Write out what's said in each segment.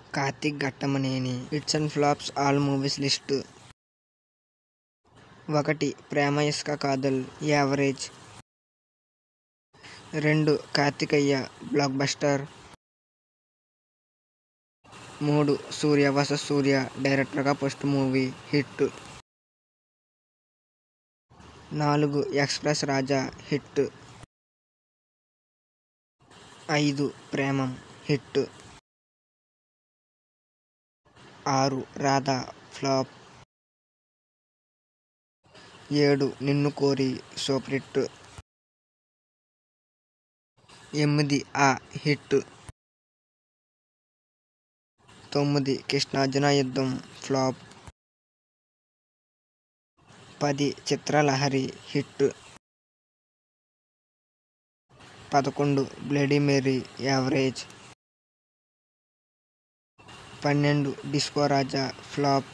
Karthik Ghattamaneni hits and flops all movies list ఒకటి ప్రేమ ఇసుక కాదల్ యావరేజ్ రెండు కార్తికయ్య బ్లాక్ బస్టర్ మూడు సూర్య వర్సెస్ సూర్య డైరెక్టర్గా ఫస్ట్ మూవీ హిట్ నాలుగు ఎక్స్ప్రెస్ రాజా హిట్ ఐదు ప్రేమం హిట్ ఆరు రాధా ఫ్లాప్ ఏడు నిన్ను కోరి సూపర్ హిట్ ఎనిమిది ఆ హిట్ తొమ్మిది కృష్ణార్జున యుద్ధం ఫ్లాప్ పది చిత్రలహరి హిట్ పదకొండు బ్లడీ మేరీ యావరేజ్ పన్నెండు డిస్కో రాజా ఫ్లాప్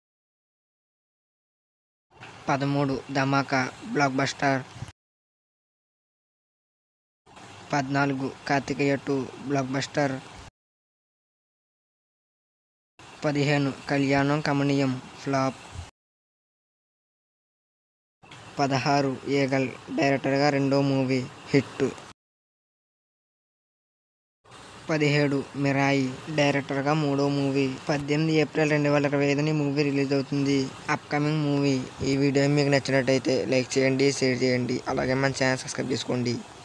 పదమూడు ధమాకా బ్లాక్ బస్టర్ పద్నాలుగు కార్తికేయ టూ బ్లాక్ బస్టర్ పదిహేను కళ్యాణం కమనీయం ఫ్లాప్ పదహారు ఏగల్ డైరెక్టర్గా రెండో మూవీ హిట్ పదిహేడు మిరాయి డైరెక్టర్గా మూడో మూవీ పద్దెనిమిది ఏప్రిల్ రెండు వేల ఇరవై ఐదుని మూవీ రిలీజ్ అవుతుంది అప్కమింగ్ మూవీ ఈ వీడియో మీకు నచ్చినట్టయితే లైక్ చేయండి షేర్ చేయండి అలాగే మన ఛానల్ సబ్స్క్రైబ్ చేసుకోండి